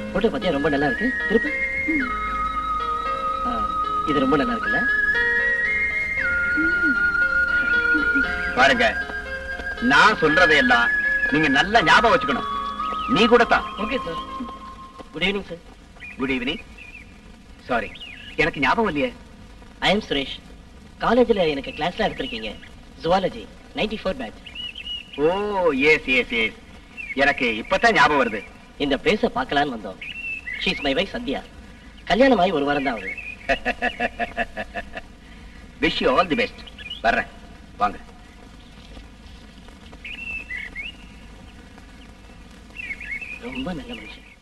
photo பத்தியா ரொம்ப நல்லா இருக்கு திருப்பு ஆ, இது ரொம்ப நல்லா இருக்குல்ல பாருங்க நான் சொல்றதையெல்லாம் நீங்க நல்லா ஞாபகம் வச்சுக்கணும் நீ கூட தான் okay sir good evening sir good evening sorry எனக்கு ஞாபகம் இல்லையே ஐ எம் சுரேஷ் காலேஜ்ல எனக்கு கிளாஸ்ல எடுத்திருக்கீங்க zoology 94 four batch oh yes yes yes எனக்கு இப்பதான் ஞாபகம் வருது இந்த பிளேஸ பார்க்கலான்னு வந்தோம் ஷீஸ் மை வைஃப் சத்யா கல்யாணம் ஆகி ஒரு வாரம் தான் ஆகுது wish you all the best வர்றேன் வாங்க ரொம்ப நல்ல மனுஷன்